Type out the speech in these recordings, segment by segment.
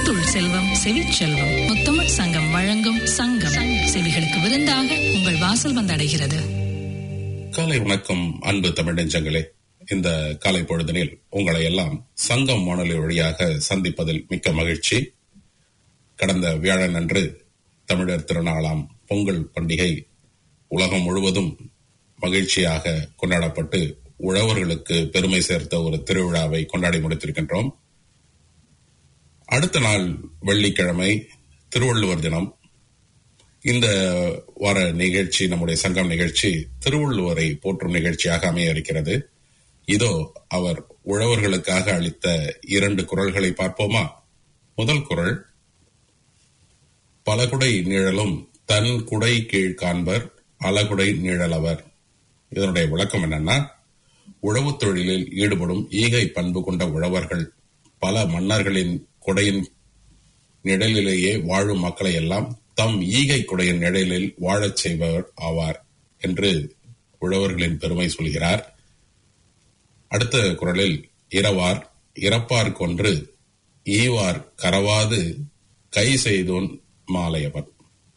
முத்துள் செல்வம் செவிச்செல்வம் முத்தமிழ் சங்கம் வழங்கும் சங்கம் செவிகளுக்கு விருந்தாக உங்கள் வாசல் வந்தடைகிறது காலை வணக்கம் அன்பு தமிழ் நெஞ்சங்களே இந்த காலை பொழுதினில் உங்களை எல்லாம் சங்கம் வானொலி வழியாக சந்திப்பதில் மிக்க மகிழ்ச்சி கடந்த வியாழன் அன்று தமிழர் திருநாளாம் பொங்கல் பண்டிகை உலகம் முழுவதும் மகிழ்ச்சியாக கொண்டாடப்பட்டு உழவர்களுக்கு பெருமை சேர்த்த ஒரு திருவிழாவை கொண்டாடி முடித்திருக்கின்றோம் அடுத்த நாள் வெள்ளிக்கிழமை திருவள்ளுவர் தினம் இந்த வார நிகழ்ச்சி நம்முடைய சங்கம் நிகழ்ச்சி திருவள்ளுவரை போற்றும் நிகழ்ச்சியாக அமைய இருக்கிறது இதோ அவர் உழவர்களுக்காக அளித்த இரண்டு குரல்களை பார்ப்போமா முதல் குரல் பலகுடை நிழலும் தன் குடை கீழ் காண்பர் அலகுடை நிழலவர் இதனுடைய விளக்கம் என்னன்னா உழவு தொழிலில் ஈடுபடும் ஈகை பண்பு கொண்ட உழவர்கள் பல மன்னர்களின் கொடையின் நிழலிலேயே வாழும் மக்களை எல்லாம் தம் ஈகை குடையின் நிழலில் வாழச் செய்பவர் ஆவார் என்று உழவர்களின் பெருமை சொல்கிறார் அடுத்த குரலில் இரவார் இறப்பார் கொன்று ஈவார் கரவாது கை செய்தோன் மாலையவன்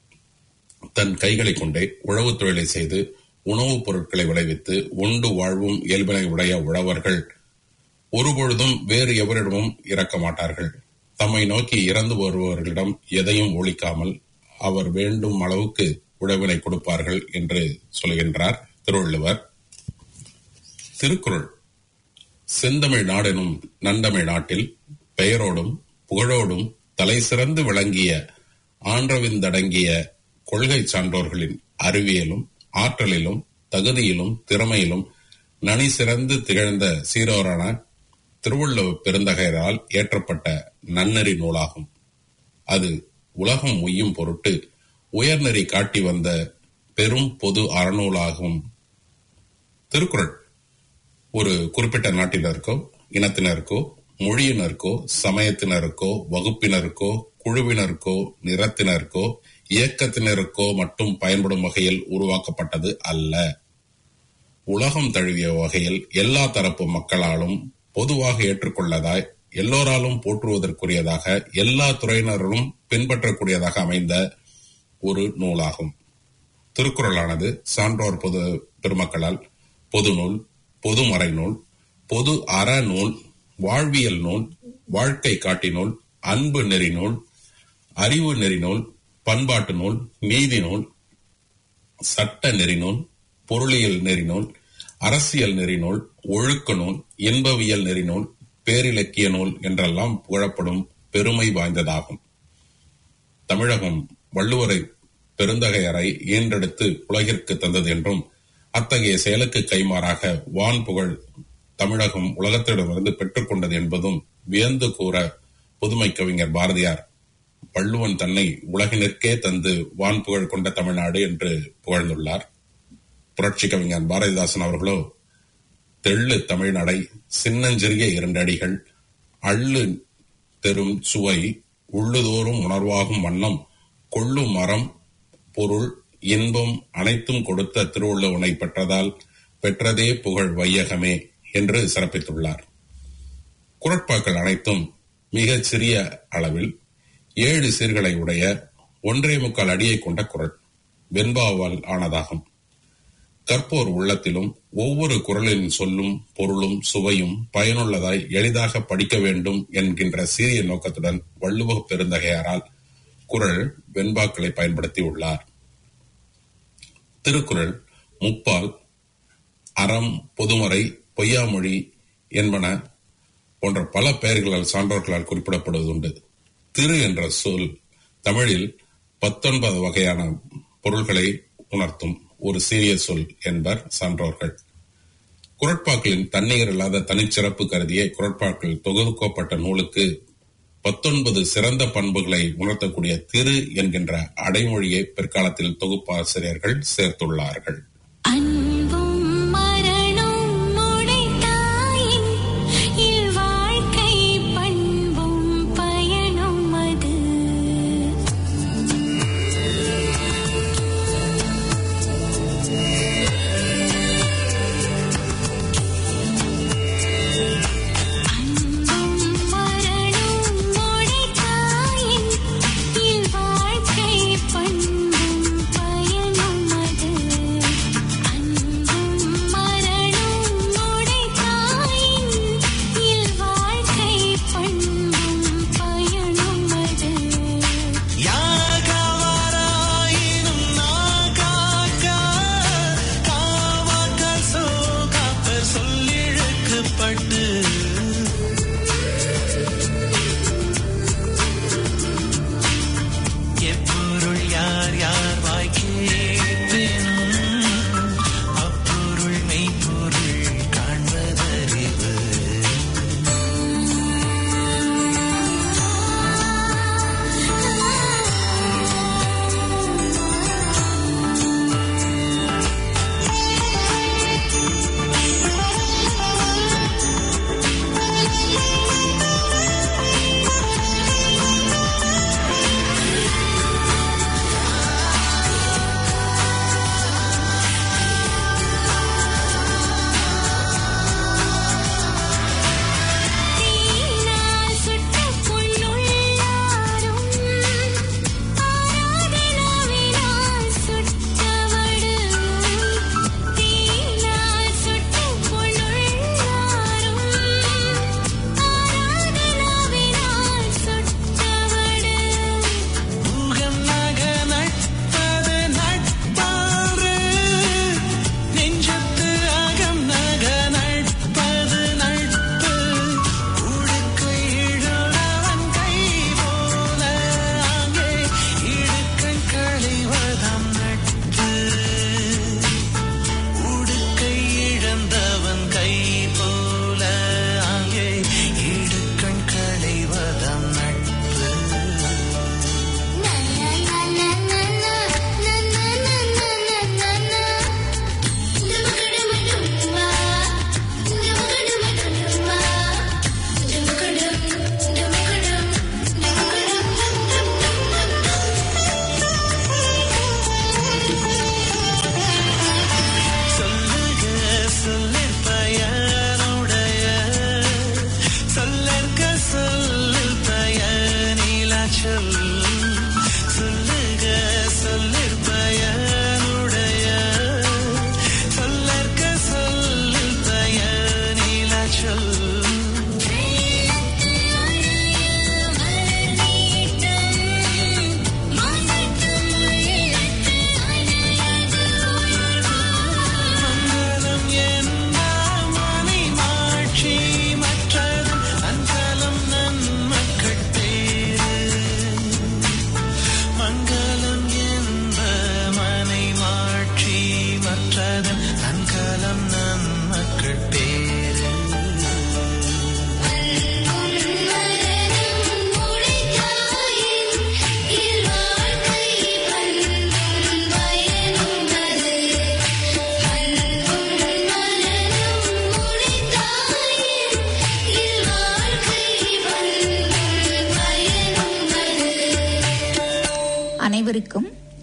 தன் கைகளை கொண்டே உழவு தொழிலை செய்து உணவுப் பொருட்களை விளைவித்து உண்டு வாழ்வும் இயல்பினை உடைய உழவர்கள் ஒருபொழுதும் வேறு எவரிடமும் இறக்க மாட்டார்கள் தம்மை நோக்கி இறந்து வருபவர்களிடம் எதையும் ஒழிக்காமல் அவர் வேண்டும் அளவுக்கு உழவினை கொடுப்பார்கள் என்று சொல்கின்றார் திருவள்ளுவர் திருக்குறள் செந்தமிழ் நாடெனும் நந்தமிழ் நாட்டில் பெயரோடும் புகழோடும் தலை சிறந்து விளங்கிய ஆன்றவிந்தடங்கிய கொள்கை சான்றோர்களின் அறிவியலும் ஆற்றலிலும் தகுதியிலும் திறமையிலும் நனி சிறந்து திகழ்ந்த சீரோரான திருவள்ளுவர் பெருந்தகையரால் ஏற்றப்பட்ட நன்னெறி நூலாகும் அது உலகம் உய்யும் பொருட்டு உயர்நெறி காட்டி வந்த பெரும் பொது அறநூலாகும் திருக்குறள் ஒரு குறிப்பிட்ட நாட்டினருக்கோ இனத்தினருக்கோ மொழியினருக்கோ சமயத்தினருக்கோ வகுப்பினருக்கோ குழுவினருக்கோ நிறத்தினருக்கோ இயக்கத்தினருக்கோ மட்டும் பயன்படும் வகையில் உருவாக்கப்பட்டது அல்ல உலகம் தழுவிய வகையில் எல்லா தரப்பு மக்களாலும் பொதுவாக ஏற்றுக்கொள்ளதாய் எல்லோராலும் போற்றுவதற்குரியதாக எல்லா துறையினரும் பின்பற்றக்கூடியதாக அமைந்த ஒரு நூலாகும் திருக்குறளானது சான்றோர் பொது பெருமக்களால் பொது நூல் பொது மறைநூல் பொது அற நூல் வாழ்வியல் நூல் வாழ்க்கை காட்டி நூல் அன்பு நெறி நூல் அறிவு நெறி நூல் பண்பாட்டு நூல் நீதி நூல் சட்ட நெறி நூல் பொருளியல் நெறி நூல் அரசியல் நெறி நூல் ஒழுக்க நூல் இன்பவியல் நெறி நூல் பேரிலக்கிய நூல் என்றெல்லாம் புகழப்படும் பெருமை வாய்ந்ததாகும் தமிழகம் வள்ளுவரை பெருந்தகையரை ஈன்றெடுத்து உலகிற்கு தந்தது என்றும் அத்தகைய செயலுக்கு கைமாறாக வான் புகழ் தமிழகம் உலகத்திடமிருந்து பெற்றுக்கொண்டது என்பதும் வியந்து கூற புதுமை கவிஞர் பாரதியார் வள்ளுவன் தன்னை உலகினிற்கே தந்து வான் புகழ் கொண்ட தமிழ்நாடு என்று புகழ்ந்துள்ளார் புரட்சி கவிஞர் பாரதிதாசன் அவர்களோ தெள்ளு தமிழ்நடை சின்னஞ்சிறிய இரண்டடிகள் அள்ளு தெரும் சுவை உள்ளுதோறும் உணர்வாகும் வண்ணம் கொள்ளு மரம் பொருள் இன்பம் அனைத்தும் கொடுத்த திருவள்ளுவனை பெற்றதால் பெற்றதே புகழ் வையகமே என்று சிறப்பித்துள்ளார் குரட்பாக்கள் அனைத்தும் மிகச் சிறிய அளவில் ஏழு சீர்களை உடைய ஒன்றே முக்கால் அடியை கொண்ட குரல் வெண்பாவால் ஆனதாகும் கற்போர் உள்ளத்திலும் ஒவ்வொரு குரலின் சொல்லும் பொருளும் சுவையும் பயனுள்ளதாய் எளிதாக படிக்க வேண்டும் என்கின்ற சீரிய நோக்கத்துடன் வள்ளுவ பெருந்தகையாரால் குரல் வெண்பாக்களை பயன்படுத்தி உள்ளார் திருக்குறள் முப்பால் அறம் பொதுமறை பொய்யாமொழி என்பன போன்ற பல பெயர்களால் சான்றோர்களால் குறிப்பிடப்படுவதுண்டு திரு என்ற சொல் தமிழில் பத்தொன்பது வகையான பொருள்களை உணர்த்தும் ஒரு சீரிய சொல் என்பர் சான்றோர்கள் குரட்பாக்களின் தண்ணீர் இல்லாத தனிச்சிறப்பு கருதிய குரட்பாக்கள் தொகுக்கப்பட்ட நூலுக்கு பத்தொன்பது சிறந்த பண்புகளை உணர்த்தக்கூடிய திரு என்கின்ற அடைமொழியை பிற்காலத்தில் தொகுப்பாசிரியர்கள் சேர்த்துள்ளார்கள் அன்பும் மரணம் உடைத்தாயின் இல்வாழ்க்கை பண்பும் பயனும் அது அன்பும் மரணம் உடைத்தாயின்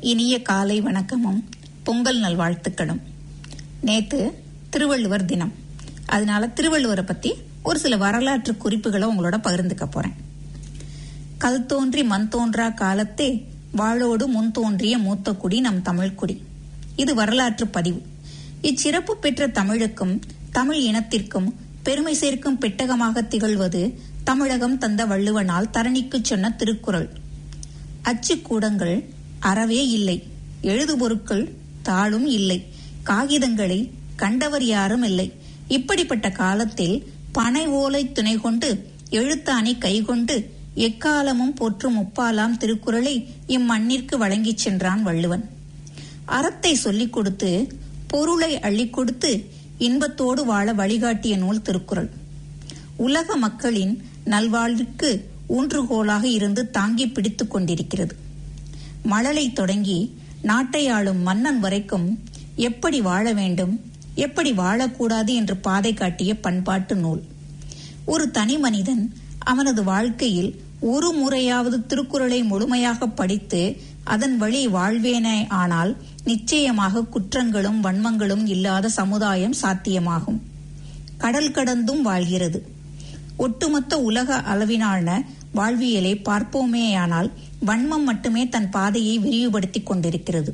இனிய காலை வணக்கமும் பொங்கல் நல்வாழ்த்துக்களும் நேத்து திருவள்ளுவர் தினம் அதனால திருவள்ளுவரை பத்தி ஒரு சில வரலாற்று குறிப்புகளை உங்களோட பகிர்ந்துக்க போறேன் கல் தோன்றி மண் தோன்றா காலத்தே வாழோடு முன் தோன்றிய மூத்த குடி நம் தமிழ்குடி இது வரலாற்று பதிவு இச்சிறப்பு பெற்ற தமிழுக்கும் தமிழ் இனத்திற்கும் பெருமை சேர்க்கும் பெட்டகமாக திகழ்வது தமிழகம் தந்த வள்ளுவனால் தரணிக்குச் சொன்ன திருக்குறள் அச்சுக்கூடங்கள் அறவே இல்லை எழுதுபொருட்கள் தாளும் இல்லை காகிதங்களை கண்டவர் யாரும் இல்லை இப்படிப்பட்ட காலத்தில் பனை ஓலை துணை கொண்டு எழுத்தாணி கைகொண்டு எக்காலமும் போற்றும் முப்பாலாம் திருக்குறளை இம்மண்ணிற்கு வழங்கிச் சென்றான் வள்ளுவன் அறத்தை சொல்லிக் கொடுத்து பொருளை அள்ளிக் கொடுத்து இன்பத்தோடு வாழ வழிகாட்டிய நூல் திருக்குறள் உலக மக்களின் நல்வாழ்விற்கு ஊன்றுகோலாக இருந்து தாங்கி பிடித்துக் கொண்டிருக்கிறது மழலை தொடங்கி நாட்டை ஆளும் மன்னன் வரைக்கும் எப்படி வாழ வேண்டும் எப்படி வாழக்கூடாது என்று பாதை காட்டிய பண்பாட்டு நூல் ஒரு தனி மனிதன் அவனது வாழ்க்கையில் ஒரு முறையாவது திருக்குறளை முழுமையாக படித்து அதன் வழி வாழ்வேனே ஆனால் நிச்சயமாக குற்றங்களும் வன்மங்களும் இல்லாத சமுதாயம் சாத்தியமாகும் கடல் கடந்தும் வாழ்கிறது ஒட்டுமொத்த உலக அளவிலான வாழ்வியலை பார்ப்போமேயானால் வன்மம் மட்டுமே தன் பாதையை விரிவுபடுத்திக் கொண்டிருக்கிறது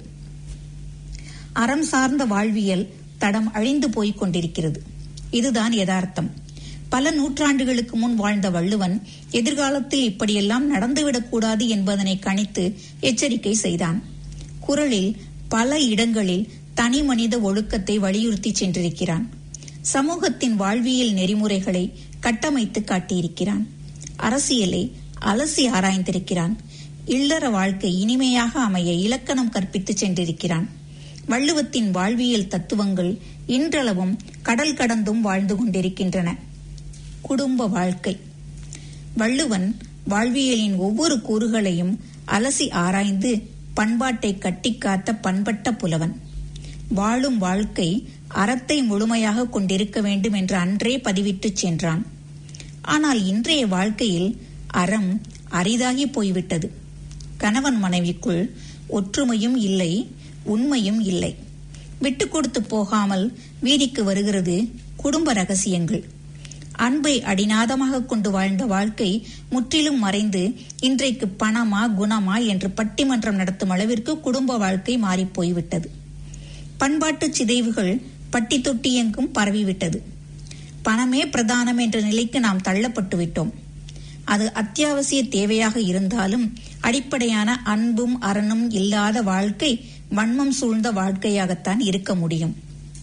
அறம் சார்ந்த வாழ்வியல் தடம் அழிந்து போய்க் கொண்டிருக்கிறது இதுதான் யதார்த்தம் பல நூற்றாண்டுகளுக்கு முன் வாழ்ந்த வள்ளுவன் எதிர்காலத்தில் இப்படியெல்லாம் நடந்துவிடக்கூடாது என்பதனை கணித்து எச்சரிக்கை செய்தான் குரலில் பல இடங்களில் தனி மனித ஒழுக்கத்தை வலியுறுத்தி சென்றிருக்கிறான் சமூகத்தின் வாழ்வியல் நெறிமுறைகளை கட்டமைத்து காட்டியிருக்கிறான் அரசியலை அலசி ஆராய்ந்திருக்கிறான் இல்லற வாழ்க்கை இனிமையாக அமைய இலக்கணம் கற்பித்து சென்றிருக்கிறான் வள்ளுவத்தின் வாழ்வியல் தத்துவங்கள் இன்றளவும் கடல் கடந்தும் வாழ்ந்து கொண்டிருக்கின்றன குடும்ப வாழ்க்கை வள்ளுவன் வாழ்வியலின் ஒவ்வொரு கூறுகளையும் அலசி ஆராய்ந்து பண்பாட்டை கட்டிக்காத்த பண்பட்ட புலவன் வாழும் வாழ்க்கை அறத்தை முழுமையாக கொண்டிருக்க வேண்டும் என்று அன்றே பதிவிட்டுச் சென்றான் ஆனால் இன்றைய வாழ்க்கையில் அறம் அரிதாகி போய்விட்டது கணவன் மனைவிக்குள் ஒற்றுமையும் இல்லை உண்மையும் இல்லை விட்டு கொடுத்து போகாமல் வீதிக்கு வருகிறது குடும்ப ரகசியங்கள் அன்பை அடிநாதமாக கொண்டு வாழ்ந்த வாழ்க்கை முற்றிலும் மறைந்து இன்றைக்கு பணமா குணமா என்று பட்டிமன்றம் நடத்தும் அளவிற்கு குடும்ப வாழ்க்கை மாறிப் போய்விட்டது பண்பாட்டு சிதைவுகள் பட்டி தொட்டி எங்கும் பரவிவிட்டது பணமே பிரதானம் என்ற நிலைக்கு நாம் தள்ளப்பட்டு விட்டோம் அது அத்தியாவசிய தேவையாக இருந்தாலும் அடிப்படையான அன்பும் அரணும் இல்லாத வாழ்க்கை வன்மம் சூழ்ந்த வாழ்க்கையாகத்தான் இருக்க முடியும்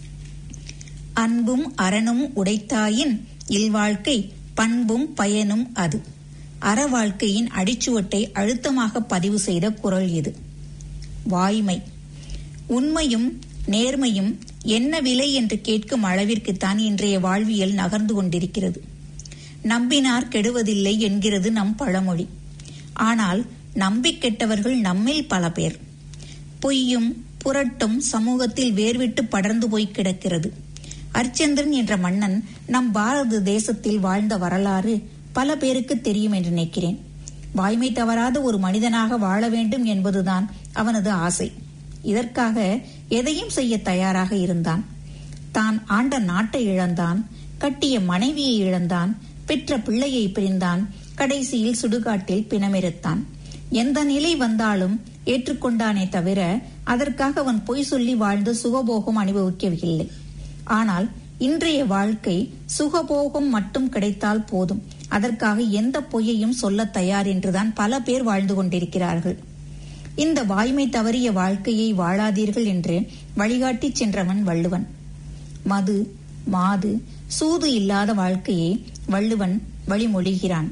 அன்பும் அரணும் உடைத்தாயின் இல்வாழ்க்கை பண்பும் பயனும் அது அற வாழ்க்கையின் அடிச்சுவட்டை அழுத்தமாக பதிவு செய்த குரல் இது வாய்மை உண்மையும் நேர்மையும் என்ன விலை என்று கேட்கும் அளவிற்குத்தான் இன்றைய வாழ்வியல் நகர்ந்து கொண்டிருக்கிறது நம்பினார் கெடுவதில்லை என்கிறது நம் பழமொழி ஆனால் நம்பி கெட்டவர்கள் நம்மில் பல பேர் பொய்யும் புரட்டும் சமூகத்தில் வேர்விட்டு படர்ந்து போய் கிடக்கிறது அர்ச்சந்திரன் என்ற மன்னன் நம் பாரத தேசத்தில் வாழ்ந்த வரலாறு பல பேருக்கு தெரியும் என்று நினைக்கிறேன் வாய்மை தவறாத ஒரு மனிதனாக வாழ வேண்டும் என்பதுதான் அவனது ஆசை இதற்காக எதையும் செய்ய தயாராக இருந்தான் தான் ஆண்ட நாட்டை இழந்தான் கட்டிய மனைவியை இழந்தான் பெற்ற பிள்ளையை பிரிந்தான் கடைசியில் சுடுகாட்டில் பிணமெடுத்தான் எந்த நிலை வந்தாலும் ஏற்றுக்கொண்டானே தவிர அதற்காக அவன் பொய் சொல்லி வாழ்ந்து சுகபோகம் அனுபவிக்கவில்லை ஆனால் இன்றைய வாழ்க்கை சுகபோகம் மட்டும் கிடைத்தால் போதும் அதற்காக எந்த பொய்யையும் சொல்ல தயார் என்றுதான் பல பேர் வாழ்ந்து கொண்டிருக்கிறார்கள் இந்த வாய்மை தவறிய வாழ்க்கையை வாழாதீர்கள் என்று வழிகாட்டிச் சென்றவன் வள்ளுவன் மது மாது சூது இல்லாத வாழ்க்கையை வள்ளுவன் வழிமொழிகிறான்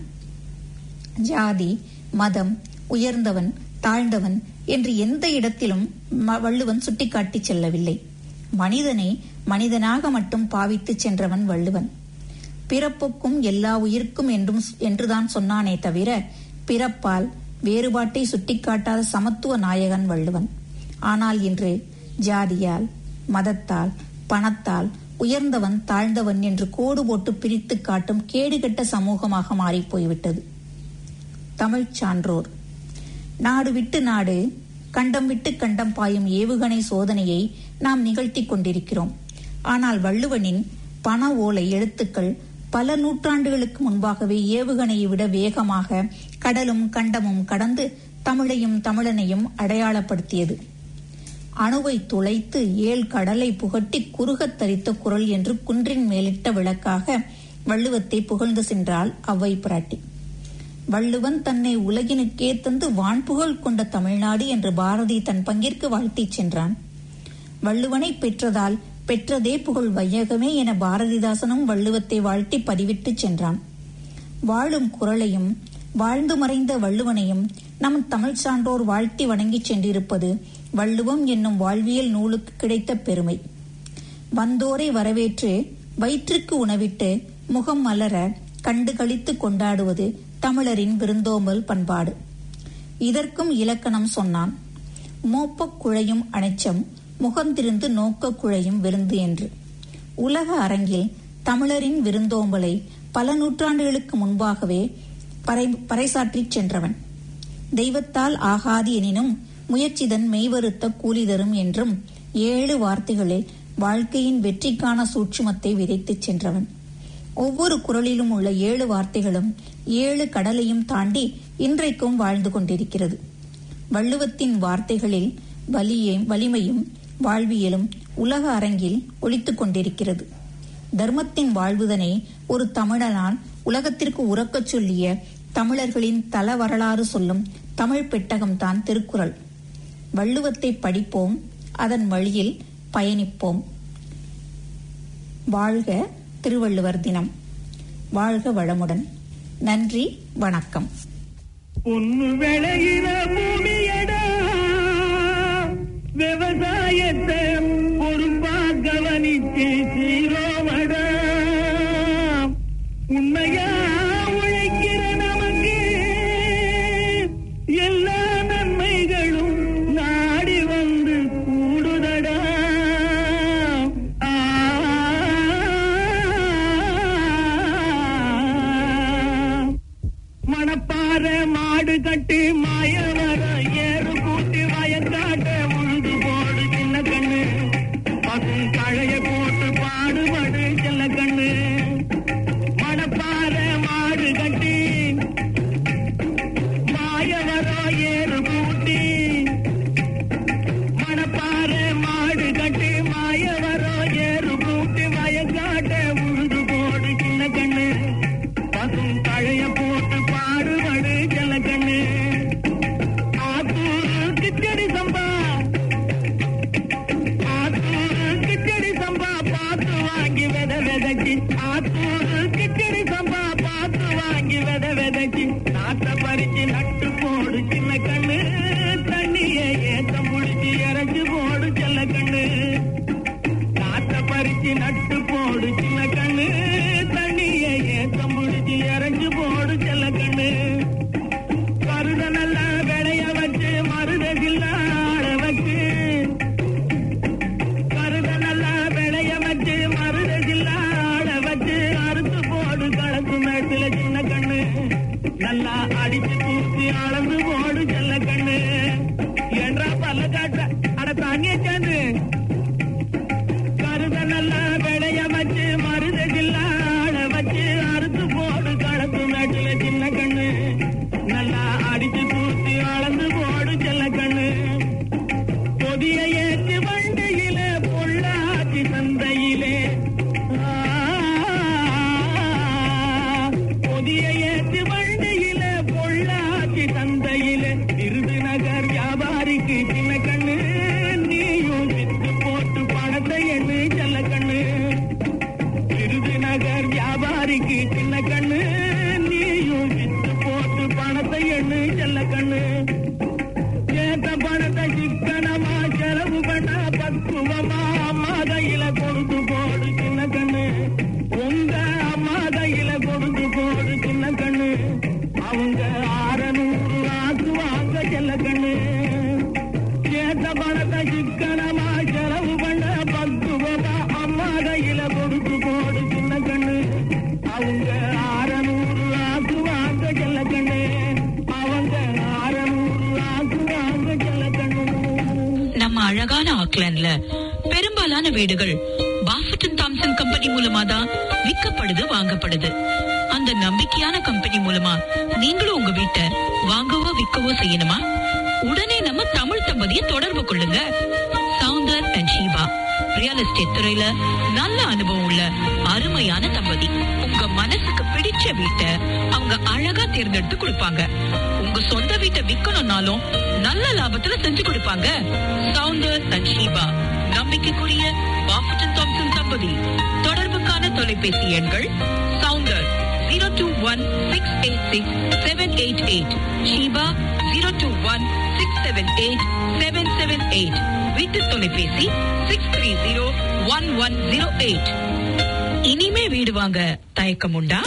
ஜாதி மதம் உயர்ந்தவன் தாழ்ந்தவன் என்று எந்த இடத்திலும் ம- வள்ளுவன் சுட்டிக்காட்டிச் செல்லவில்லை மனிதனை மனிதனாக மட்டும் பாவித்துச் சென்றவன் வள்ளுவன் பிறப்புக்கும் எல்லா உயிர்க்கும் என்றும் என்றுதான் சொன்னானே தவிர பிறப்பால் வேறுபாட்டை சுட்டிக்காட்டாத சமத்துவ நாயகன் வள்ளுவன் ஆனால் இன்று ஜாதியால் மதத்தால் பணத்தால் உயர்ந்தவன் தாழ்ந்தவன் என்று கோடு போட்டு பிரித்து காட்டும் கேடுகெட்ட சமூகமாக மாறிப் போய்விட்டது தமிழ்ச் சான்றோர் நாடு விட்டு நாடு கண்டம் விட்டு கண்டம் பாயும் ஏவுகணை சோதனையை நாம் நிகழ்த்தி கொண்டிருக்கிறோம் ஆனால் வள்ளுவனின் பண ஓலை எழுத்துக்கள் பல நூற்றாண்டுகளுக்கு முன்பாகவே ஏவுகணையை விட வேகமாக கடலும் கண்டமும் கடந்து தமிழையும் தமிழனையும் அடையாளப்படுத்தியது அணுவை துளைத்து ஏழ் கடலை புகட்டி குறுகத் தரித்த குரல் என்று குன்றின் மேலிட்ட விளக்காக வள்ளுவத்தை புகழ்ந்து சென்றாள் அவ்வை பிராட்டி வள்ளுவன் தன்னை உலகினுக்கே தந்து வான்புகழ் கொண்ட தமிழ்நாடு என்று பாரதி தன் பங்கிற்கு வாழ்த்திச் சென்றான் வள்ளுவனை பெற்றதால் பெற்றதே புகழ் வையகமே என பாரதிதாசனும் வள்ளுவத்தை வாழ்த்தி பதிவிட்டுச் சென்றான் வாழும் குரலையும் வாழ்ந்து மறைந்த வள்ளுவனையும் நம் தமிழ் சான்றோர் வாழ்த்தி வணங்கிச் சென்றிருப்பது வள்ளுவம் என்னும் வாழ்வியல் நூலுக்கு கிடைத்த பெருமை வந்தோரை வரவேற்று வயிற்றுக்கு உணவிட்டு முகம் மலர கண்டு களித்து கொண்டாடுவது தமிழரின் விருந்தோம்பல் பண்பாடு இதற்கும் இலக்கணம் சொன்னான் மோப்பக் குழையும் அணைச்சம் முகந்திருந்து நோக்கக் குழையும் விருந்து என்று உலக அரங்கில் தமிழரின் விருந்தோம்பலை பல நூற்றாண்டுகளுக்கு முன்பாகவே பறை பறைசாற்றிச் சென்றவன் தெய்வத்தால் ஆகாது எனினும் முயற்சிதன் மெய்வருத்த கூலி தரும் என்றும் ஏழு வார்த்தைகளில் வாழ்க்கையின் வெற்றிக்கான சூட்சுமத்தை விதைத்துச் சென்றவன் ஒவ்வொரு குரலிலும் உள்ள ஏழு வார்த்தைகளும் ஏழு கடலையும் தாண்டி இன்றைக்கும் வாழ்ந்து கொண்டிருக்கிறது வள்ளுவத்தின் வார்த்தைகளில் வலியே வலிமையும் வாழ்வியலும் உலக அரங்கில் ஒலித்துக் கொண்டிருக்கிறது தர்மத்தின் வாழ்வுதனை ஒரு தமிழனான் உலகத்திற்கு உறக்கச் சொல்லிய தமிழர்களின் தல வரலாறு சொல்லும் தமிழ் பெட்டகம்தான் திருக்குறள் வள்ளுவத்தை படிப்போம் அதன் வழியில் பயணிப்போம் வாழ்க திருவள்ளுவர் தினம் வாழ்க வளமுடன் நன்றி வணக்கம் பொண்ணு விளையிற பூமியடா விவசாயத்தை பொறுப்பா கவனிச்சு சீரோவடா உண்மையா உழைக்கிற நமக்கு எல்லா நன்மைகளும் நாடி வந்து கூடுதடா ஆ மணப்பாற மாடு கட்டி மாயவர ஏறு கூட்டி வயக்காட்ட உழுது போடு சின்ன கண்ணு பசும் கழைய போட்டு பாடுபடு செல்ல கண்ணு மணப்பாற மாடு கட்டி மாயவர ஏறு கூட்டி மணப்பாற மாடு கட்டி மாயவர ஏறு கூட்டி வயக்காட்ட உழுது போடு சின்ன கண்ணு பசும் தழைய போட்டு பாடுபடு ஜலகண்ணு ஆத்தூர் கிச்சடி சம்பா ஆத்தூர் கிச்சடி சம்பா பார்த்து வாங்கி வெத வெதக்கி ஆத்தூர் கிச்சடி சம்பா பார்த்து வாங்கி வெத வெதக்கி நாட்ட பறிச்சு நட்டு போடு சின்ன கண்ணு தண்ணிய ஏத்தம் புடிச்சு இறச்சி போடு செல்ல கண்ணு நாட்ட பறிச்சு நட்டு போடு சின்ன கண்ணு தண்ணிய ஏத்தம் புடிச்சு இறங்கி போடு செல்ல கண்ணு கருத நல்லா விளைய வச்சு மருதகில்ல ஆட வச்சு கருத நல்லா விளைய வச்சு மருதகில்ல ஆட வச்சு அறுத்து போடு கலக்கு மேட்டுல சின்ன கண்ணு நல்லா அடிச்சு தூக்கி அழகான ஆக்லாண்ட்ல பெரும்பாலான வீடுகள் பாஃபட்டன் தாம்சன் கம்பெனி மூலமா தான் விற்கப்படுது வாங்கப்படுது அந்த நம்பிக்கையான கம்பெனி மூலமா நீங்களும் உங்க வீட்டை வாங்கவோ விற்கவோ செய்யணுமா உடனே நம்ம தமிழ் தம்பதியை தொடர்பு கொள்ளுங்க Soundar and Sheeba real estate துறையில நல்ல அனுபவம் உள்ள அருமையான தம்பதி உங்க மனசுக்கு பிடிச்ச வீட்டை அவங்க அழகா தேர்ந்தெடுத்து கொடுப்பாங்க உங்க சொந்த வீட்டை விக்கணும்னாலும் நல்ல லாபத்துல செஞ்சு கொடுப்பாங்க சவுந்தர் அண்ட் ஷீபா நம்பிக்கைக்குரிய பாஃபட்டன் தாம்சன் தம்பதி தொடர்புக்கான தொலைபேசி எண்கள் Soundar zero two one six eight six seven eight eight Sheeba zero two one six seven eight seven seven eight வீட்டு தொலைபேசி six three zero one one zero eight இனிமே வீடு வாங்க தயக்கம் உண்டா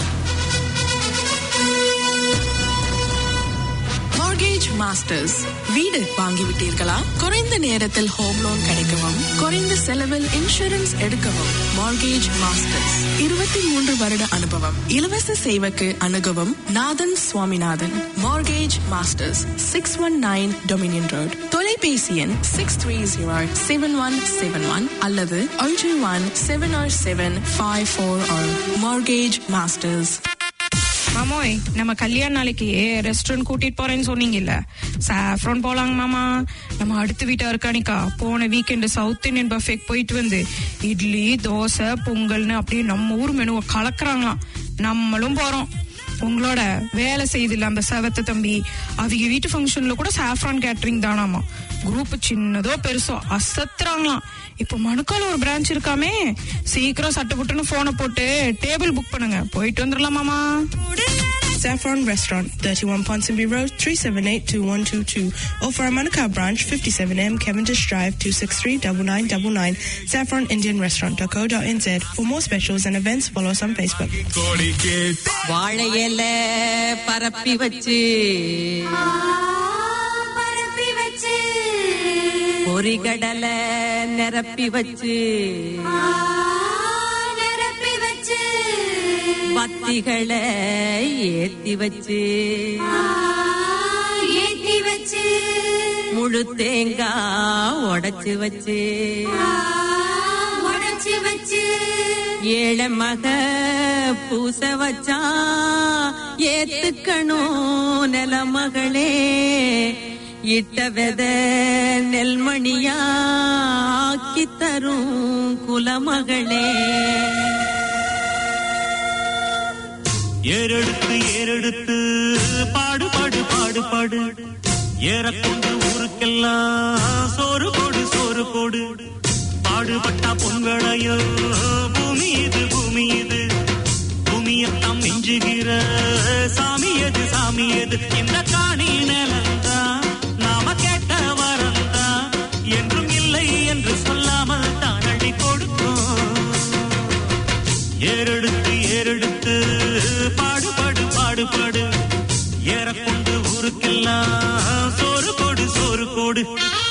மார்கேஜ் மாஸ்டர்ஸ் வீடு வாங்கிவிட்டீர்களா குறைந்த நேரத்தில் ஹோம் லோன் கிடைக்கவும் குறைந்த செலவில் இன்சூரன்ஸ் எடுக்கவும் மார்கேஜ் மாஸ்டர்ஸ் இருபத்தி மூன்று வருட அனுபவம் இலவச சேவைக்கு அணுகவும் Nathan Swaminathan Mortgage Masters six one nine Dominion Road தொலைபேசி எண் six three zero seven one seven one அல்லது ஒன்று one seven or seven five four or Mortgage Masters மாமோய் நம்ம கல்யாண நாளைக்கு ரெஸ்டாரண்ட் கூட்டிட்டு போறேன்னு சொன்னீங்கல்ல சாஃப்ரான் போலாங்க மாமா நம்ம அடுத்த வீட்டா இருக்கானிக்கா போன வீக்கெண்டு சவுத் இந்தியன் பஃபேக் போயிட்டு வந்து இட்லி தோசை பொங்கல்னு அப்படியே நம்ம ஊர் மெனுவை கலக்குறாங்களாம் நம்மளும் போறோம் உங்களோட வேலை செய்தில்ல அந்த செவத்த தம்பி அவங்க வீட்டு ஃபங்க்ஷன்ல கூட சாஃப்ரான் கேட்டரிங் தானாமா குரூப் சின்னதோ பெருசோ அசத்துறாங்களாம் இப்போ மணுக்கால ஒரு பிரான்ச் இருக்காமே சீக்கிரம் சட்டு புட்டுன்னு போனை போட்டு டேபிள் புக் பண்ணுங்க போயிட்டு வந்துடலாம் மாமா Saffron Restaurant, 31 Ponsonby Road, 378-2122. Or for our Manukau branch, 57M Cavendish Drive, 263-9999. SaffronIndianRestaurant.co.nz. For more specials and events, follow us on Facebook. வாழை இல பரப்பி வச்சு பரப்பி வச்சு பொறிகடலை நிரப்பி வச்சு நிரப்பி வச்சு பத்திகளை ஏத்தி வச்சு ஏத்தி வச்சு முழு தேங்காய் உடைச்சு வச்சு உடைச்சு வச்சு ஏழை மக பூச வச்சா ஏத்துக்கணும் நில மகளே இட்ட வெத நெல்மணியா ஆக்கி தரும் குலமகளே ஏறெடுத்து ஏறெடுத்து பாடு பாடு பாடு பாடு ஏறக்கொண்டு ஊருக்கெல்லாம் சோறு போடு சோறு போடு பாடுபட்டா பொங்கலையோ பூமி இது பூமி இது பூமியத்தாம் மிஞ்சுகிற சாமி எது சாமி எது இந்த காணி நிலந்தா நாம கேட்ட வரந்தா என்றும் இல்லை என்று சொல்லாமல் தான் அள்ளி கொடுக்கும் ஏறெடுத்து ஏறெடுத்து பாடு பாடு பாடு பாடு ஏறக்கொண்டு ஊருக்கெல்லாம் சோறு போடு சோறு போடு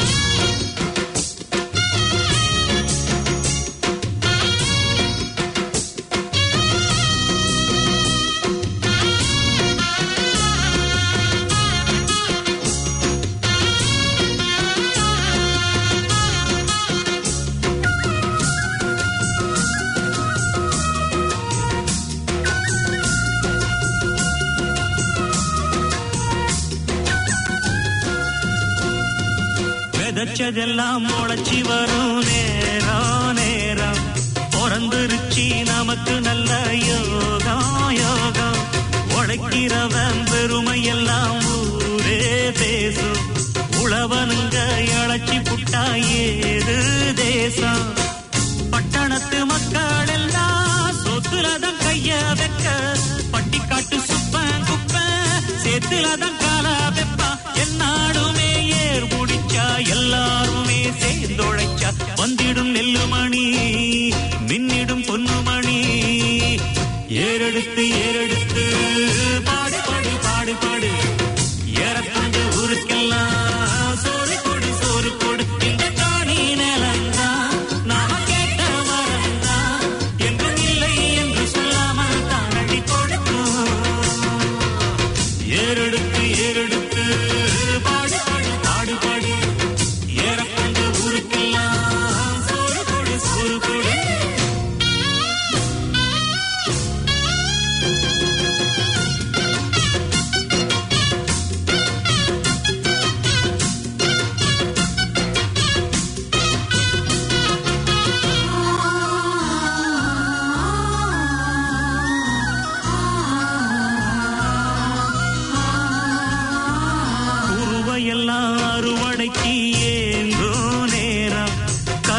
விதைச்சதெல்லாம் முளைச்சி வரும் நேரம் நேரம் பிறந்துருச்சி நமக்கு நல்ல யோகம் யோகம் உழைக்கிறவன் பெருமை எல்லாம் ஊரே பேசும் உழவனுங்க இழைச்சி புட்டா ஏது தேசம் பட்டணத்து மக்கள் எல்லாம் சொத்துலதான் கைய வைக்க பட்டிக்காட்டு சுப்பன் குப்பன் சேத்துலதான் கால வெப்பா என்னாடுமே ஏர் முடிச்சா எல்லாருமே சேர்ந்தொழைச்சா வந்திடும் நெல்லுமணி மின்னிடும் பொன்னுமணி ஏறெடுத்து ஏறெடுத்து பாடு பாடு பாடு பாடு ஏறக்கொண்டு ஊருக்கெல்லாம் சோறு கொடு சோறு கொடு இந்த காணி நிலந்தா நாம கேட்ட வரந்தா என்றும் இல்லை என்று சொல்லாமல் தான் அள்ளி கொடுக்கும் ஏறெடுத்து ஏறெடுத்து பாடு பாடு பாடு பாடு ஏறக்கொண்டு ஊருக்கு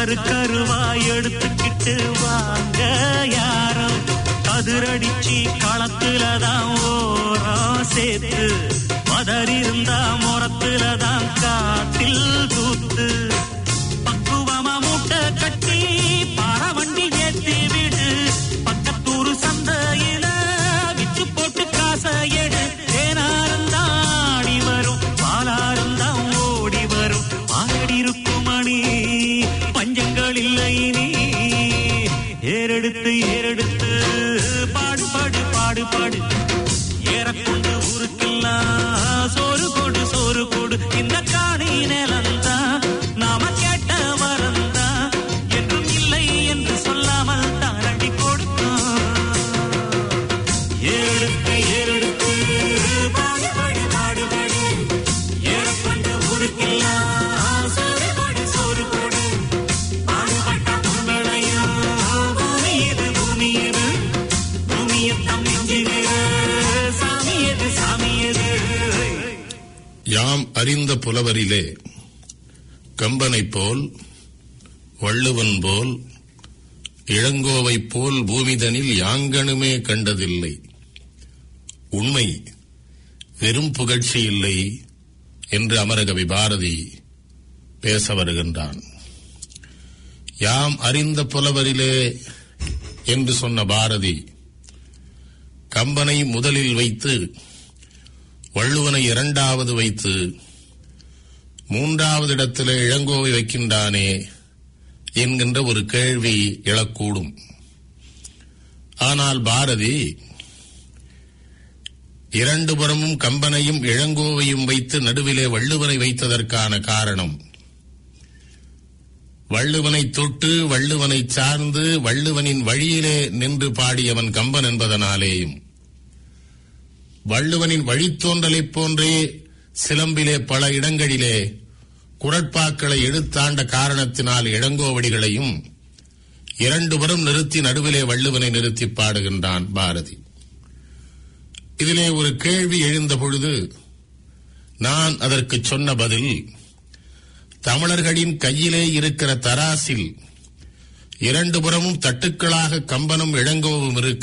கரு கருவாய் எடுத்துக்கிட்டு வாங்க யாரும் கதிரடிச்சு களத்துல தான் ஓரம் சேர்த்து மதர் இருந்தா முறத்துல தான் காட்டில் தூத்து பக்குவமா மூட்டை கட்டி பாரவண்டி ஏத்தி விடு பக்கத்தூரு சந்தையில விச்சு போட்டு காசை எடு தேனாருந்தாடி வரும் பாலாருந்தான் ஓடி வரும் பாலடி இருக்கும் மணி பஞ்சங்கள் இல்லை நீ ஏறெடுத்து ஏறெடுத்து பாடு பாடு பாடு பாடு ஏறக்கொண்டு ஊருக்கெல்லாம் சோறு கொடு சோறு கொடு இந்த காணி நிலந்தா நாம கேட்ட வரந்தா என்றும் இல்லை என்று சொல்லாமல் தாரடி கொடுத்தான் ஏறெடுத்து ஏறெடுத்து பாடு பாடு பாடு பாடு ஏறக்கொண்டு ஊருக்கெல்லாம் சோறு கொடு சோறு கொடு பாடுபட்ட பொங்கலையும் பூமி இது பூமி இது பூமியத்தம் நெஞ்சுகிற சாமி எது சாமி எது யாம் அறிந்த புலவரிலே கம்பனைப் போல் வள்ளுவன் போல் இளங்கோவைப் போல் பூமிதனில் யாங்கனுமே கண்டதில்லை உண்மை வெறும் புகழ்ச்சி இல்லை என்று அமரகவி பாரதி பேச வருகின்றான் யாம் அறிந்த புலவரிலே என்று சொன்ன பாரதி கம்பனை முதலில் வைத்து வள்ளுவனை இரண்டாவது வைத்து மூன்றாவது இடத்திலே இளங்கோவை வைக்கின்றானே என்கின்ற ஒரு கேள்வி எழக்கூடும் ஆனால் பாரதி இரண்டு புறமும் கம்பனையும் இளங்கோவையும் வைத்து நடுவிலே வள்ளுவனை வைத்ததற்கான காரணம் வள்ளுவனை தொட்டு வள்ளுவனை சார்ந்து வள்ளுவனின் வழியிலே நின்று பாடியவன் கம்பன் என்பதனாலேயும் வள்ளுவனின் வழித்தோன்றலைப் போன்றே சிலம்பிலே பல இடங்களிலே குரட்பாக்களை எடுத்தாண்ட காரணத்தினால் இளங்கோவடிகளையும் இரண்டு புறம் நிறுத்தி நடுவிலே வள்ளுவனை நிறுத்தி பாடுகின்றான் பாரதி இதிலே ஒரு கேள்வி எழுந்த பொழுது நான் அதற்கு சொன்ன பதில் தமிழர்களின் கையிலே இருக்கிற தராசில் இரண்டு புறமும் தட்டுக்களாக கம்பனும் இளங்கோவும் இருக்க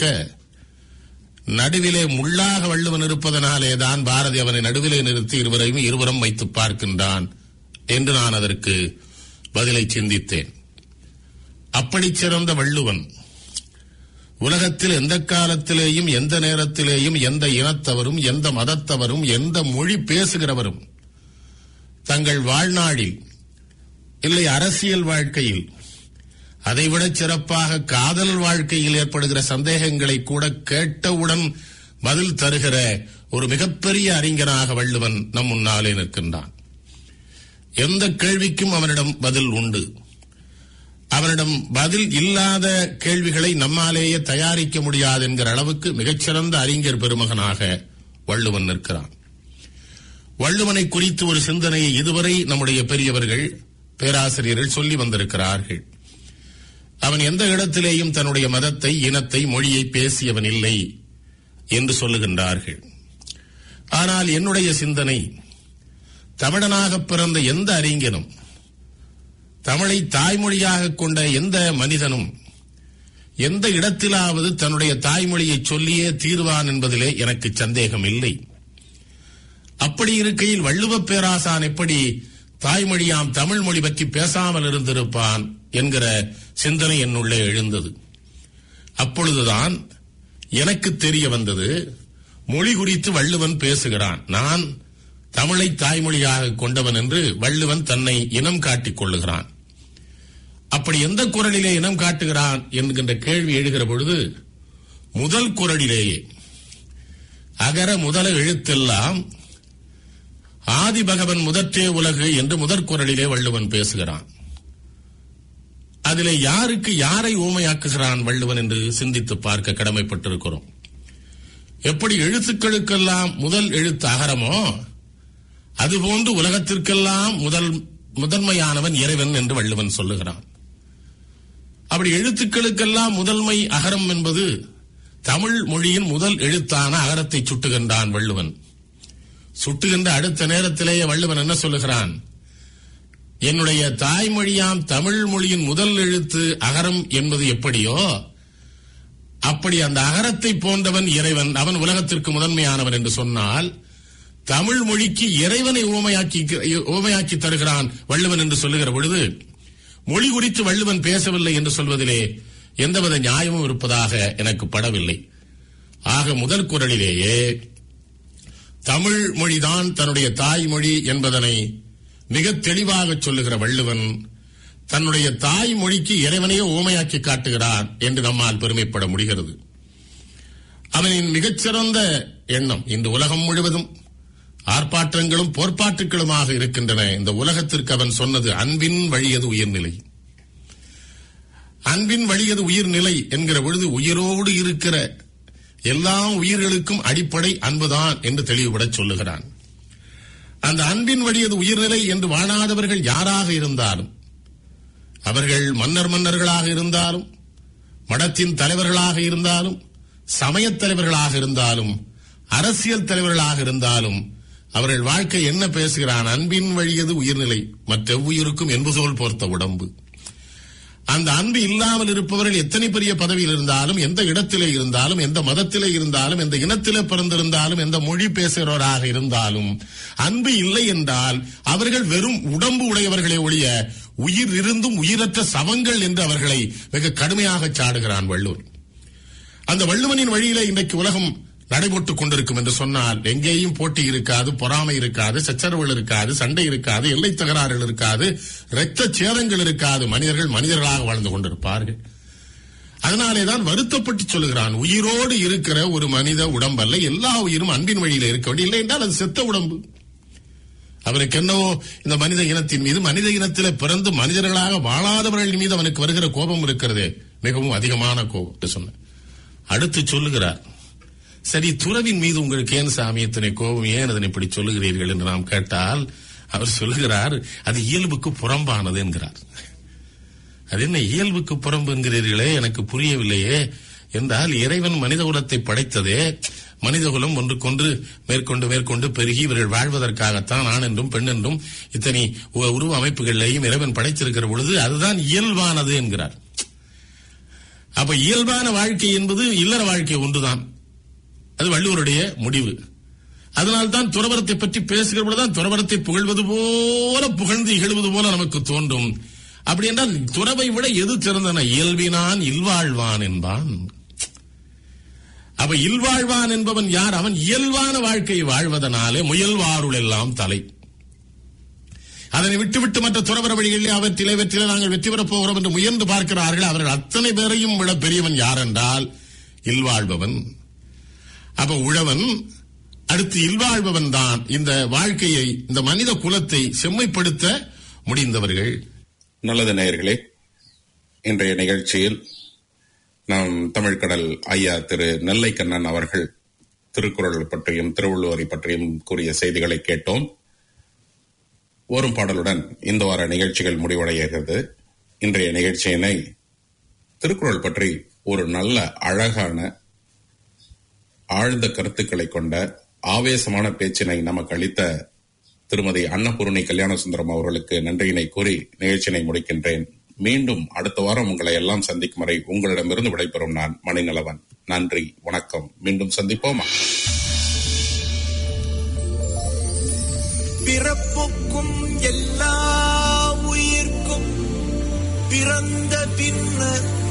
நடுவிலே முள்ளாக வள்ளுவன் இருப்பதனாலே தான் பாரதி அவனை நடுவிலே நிறுத்தி இருவரையும் இருபுறம் வைத்து பார்க்கின்றான் என்று நான் அதற்கு பதிலை சிந்தித்தேன் அப்படி சிறந்த வள்ளுவன் உலகத்தில் எந்த காலத்திலேயும் எந்த நேரத்திலேயும் எந்த இனத்தவரும் எந்த மதத்தவரும் எந்த மொழி பேசுகிறவரும் தங்கள் வாழ்நாளில் இல்லை அரசியல் வாழ்க்கையில் அதைவிட சிறப்பாக காதல் வாழ்க்கையில் ஏற்படுகிற சந்தேகங்களை கூட கேட்டவுடன் பதில் தருகிற ஒரு மிகப்பெரிய அறிஞனாக வள்ளுவன் நம் முன்னாலே நிற்கின்றான் எந்த கேள்விக்கும் அவனிடம் பதில் உண்டு அவனிடம் பதில் இல்லாத கேள்விகளை நம்மாலேயே தயாரிக்க முடியாது என்கிற அளவுக்கு மிகச்சிறந்த அறிஞர் பெருமகனாக வள்ளுவன் நிற்கிறான் வள்ளுவனை குறித்து ஒரு சிந்தனையை இதுவரை நம்முடைய பெரியவர்கள் பேராசிரியர்கள் சொல்லி வந்திருக்கிறார்கள் அவன் எந்த இடத்திலேயும் தன்னுடைய மதத்தை இனத்தை மொழியை பேசியவன் இல்லை என்று சொல்லுகின்றார்கள் ஆனால் என்னுடைய சிந்தனை தமிழனாக பிறந்த எந்த அறிஞனும் தமிழை தாய்மொழியாக கொண்ட எந்த மனிதனும் எந்த இடத்திலாவது தன்னுடைய தாய்மொழியை சொல்லியே தீர்வான் என்பதிலே எனக்கு சந்தேகம் இல்லை அப்படி இருக்கையில் வள்ளுவப் பேராசான் எப்படி தாய்மொழியாம் தமிழ் மொழி பற்றி பேசாமல் இருந்திருப்பான் என்கிற சிந்தனை என்னுள்ளே எழுந்தது அப்பொழுதுதான் எனக்கு தெரிய வந்தது மொழி குறித்து வள்ளுவன் பேசுகிறான் நான் தமிழை தாய்மொழியாக கொண்டவன் என்று வள்ளுவன் தன்னை இனம் காட்டிக் கொள்ளுகிறான் அப்படி எந்த குரலிலே இனம் காட்டுகிறான் என்கின்ற கேள்வி எழுகிற பொழுது முதல் குரலிலேயே அகர முதல எழுத்தெல்லாம் ஆதி பகவன் முதற்றே உலகு என்று முதற் குரலிலே வள்ளுவன் பேசுகிறான் அதிலே யாருக்கு யாரை ஊமையாக்குகிறான் வள்ளுவன் என்று சிந்தித்து பார்க்க கடமைப்பட்டிருக்கிறோம் எப்படி எழுத்துக்களுக்கெல்லாம் முதல் எழுத்து அகரமோ அதுபோன்று உலகத்திற்கெல்லாம் முதல் முதன்மையானவன் இறைவன் என்று வள்ளுவன் சொல்லுகிறான் அப்படி எழுத்துக்களுக்கெல்லாம் முதன்மை அகரம் என்பது தமிழ் மொழியின் முதல் எழுத்தான அகரத்தை சுட்டுகின்றான் வள்ளுவன் சுட்டுகின்ற அடுத்த நேரத்திலேயே வள்ளுவன் என்ன சொல்லுகிறான் என்னுடைய தாய்மொழியாம் தமிழ் மொழியின் முதல் எழுத்து அகரம் என்பது எப்படியோ அப்படி அந்த அகரத்தை போன்றவன் இறைவன் அவன் உலகத்திற்கு முதன்மையானவன் என்று சொன்னால் தமிழ் மொழிக்கு இறைவனை ஊமையாக்கி ஊமையாக்கி தருகிறான் வள்ளுவன் என்று சொல்லுகிற பொழுது மொழி குறித்து வள்ளுவன் பேசவில்லை என்று சொல்வதிலே எந்தவித நியாயமும் இருப்பதாக எனக்கு படவில்லை ஆக முதல் குரலிலேயே தமிழ் மொழிதான் தன்னுடைய தாய்மொழி என்பதனை மிக தெளிவாக சொல்லுகிற வள்ளுவன் தன்னுடைய தாய் மொழிக்கு இறைவனையே ஓமையாக்கி காட்டுகிறான் என்று நம்மால் பெருமைப்பட முடிகிறது அவனின் மிகச்சிறந்த எண்ணம் இந்த உலகம் முழுவதும் ஆர்ப்பாட்டங்களும் போர்ப்பாட்டுகளுமாக இருக்கின்றன இந்த உலகத்திற்கு அவன் சொன்னது அன்பின் வழியது உயிர்நிலை அன்பின் வழியது உயிர்நிலை என்கிற பொழுது உயிரோடு இருக்கிற எல்லா உயிர்களுக்கும் அடிப்படை அன்புதான் என்று தெளிவுபடச் சொல்லுகிறான் அந்த அன்பின் வழியது உயிர்நிலை என்று வாழாதவர்கள் யாராக இருந்தாலும் அவர்கள் மன்னர் மன்னர்களாக இருந்தாலும் மடத்தின் தலைவர்களாக இருந்தாலும் சமயத் தலைவர்களாக இருந்தாலும் அரசியல் தலைவர்களாக இருந்தாலும் அவர்கள் வாழ்க்கை என்ன பேசுகிறான் அன்பின் வழியது உயிர்நிலை மற்ற உயிருக்கும் என்பதோல் போர்த்த உடம்பு அந்த அன்பு இல்லாமல் இருப்பவர்கள் எத்தனை பெரிய பதவியில் இருந்தாலும் எந்த இடத்திலே இருந்தாலும் எந்த மதத்திலே இருந்தாலும் எந்த இனத்திலே பிறந்திருந்தாலும் எந்த மொழி பேசுகிறவராக இருந்தாலும் அன்பு இல்லை என்றால் அவர்கள் வெறும் உடம்பு உடையவர்களே ஒழிய உயிர் இருந்தும் உயிரற்ற சவங்கள் என்று அவர்களை மிக கடுமையாக சாடுகிறான் வள்ளுவர் அந்த வள்ளுவனின் வழியிலே இன்றைக்கு உலகம் நடைபெற்றுக் கொண்டிருக்கும் என்று சொன்னால் எங்கேயும் போட்டி இருக்காது பொறாமை இருக்காது சச்சரவுகள் இருக்காது சண்டை இருக்காது எல்லை தகராறுகள் இருக்காது இரத்த சேதங்கள் இருக்காது மனிதர்கள் மனிதர்களாக வாழ்ந்து கொண்டிருப்பார்கள் அதனாலேதான் வருத்தப்பட்டு சொல்லுகிறான் உயிரோடு இருக்கிற ஒரு மனித உடம்பல்ல எல்லா உயிரும் அன்பின் வழியில இருக்க வேண்டிய இல்லை என்றால் அது செத்த உடம்பு அவனுக்கு என்னவோ இந்த மனித இனத்தின் மீது மனித இனத்திலே பிறந்து மனிதர்களாக வாழாதவர்கள் மீது அவனுக்கு வருகிற கோபம் இருக்கிறதே மிகவும் அதிகமான கோபம் என்று சொன்ன அடுத்து சொல்லுகிறார் சரி துறவின் மீது உங்களுக்கு ஏன் சாமி இத்தனை கோபம் ஏன் அதனை இப்படி சொல்லுகிறீர்கள் என்று நாம் கேட்டால் அவர் சொல்லுகிறார் அது இயல்புக்கு புறம்பானது என்கிறார் அது என்ன இயல்புக்கு புறம்பு என்கிறீர்களே எனக்கு புரியவில்லையே என்றால் இறைவன் மனித குலத்தை படைத்ததே மனித குலம் ஒன்றுக்கொன்று மேற்கொண்டு மேற்கொண்டு பெருகி இவர்கள் வாழ்வதற்காகத்தான் ஆண் என்றும் பெண் என்றும் இத்தனை உ- உருவ அமைப்புகளையும் இறைவன் படைத்திருக்கிற பொழுது அதுதான் இயல்பானது என்கிறார் அப்ப இயல்பான வாழ்க்கை என்பது இல்லற வாழ்க்கை ஒன்றுதான் அது வள்ளுவருடைய முடிவு அதனால்தான் துறவரத்தை பற்றி பேசுகிற பொழுதுதான் துறவரத்தை புகழ்வது போல புகழ்ந்து இகழ்வது போல நமக்கு தோன்றும் அப்படி என்றால் துறவை விட எது சிறந்தன இயல்பினான் இல்வாழ்வான் என்பான் அப்ப இல்வாழ்வான் என்பவன் யார் அவன் இயல்பான வாழ்க்கையை வாழ்வதனாலே முயல்வாருள் எல்லாம் தலை அதனை விட்டுவிட்டு மற்ற துறவர வழிகளில் அவற்றிலே வெற்றிலே நாங்கள் வெற்றி பெறப் போகிறோம் என்று முயன்று பார்க்கிறார்கள் அவர்கள் அத்தனை பேரையும் விட பெரியவன் யார் என்றால் இல்வாழ்பவன் அப்ப உழவன் அடுத்து இல்வாழ்பவன் தான் இந்த வாழ்க்கையை இந்த மனித குலத்தை செம்மைப்படுத்த முடிந்தவர்கள் நல்லது நேயர்களே இன்றைய நிகழ்ச்சியில் நாம் தமிழ்கடல் ஐயா திரு நெல்லை கண்ணன் அவர்கள் திருக்குறள் பற்றியும் திருவள்ளுவரை பற்றியும் கூறிய செய்திகளை கேட்டோம் ஒரு பாடலுடன் இந்த வார நிகழ்ச்சிகள் முடிவடைகிறது இன்றைய நிகழ்ச்சியினை திருக்குறள் பற்றி ஒரு நல்ல அழகான ஆழ்ந்த கருத்துக்களை கொண்ட ஆவேசமான பேச்சினை நமக்கு அளித்த திருமதி அன்னபூர்ணி கல்யாண சுந்தரம் அவர்களுக்கு நன்றியினை கூறி நிகழ்ச்சியினை முடிக்கின்றேன் மீண்டும் அடுத்த வாரம் உங்களை எல்லாம் சந்திக்கும் வரை உங்களிடமிருந்து விடைபெறும் நான் மணிநலவன் நன்றி வணக்கம் மீண்டும் சந்திப்போமா பிறப்புக்கும் எல்லா உயிர்க்கும் பிறந்த பின்னர்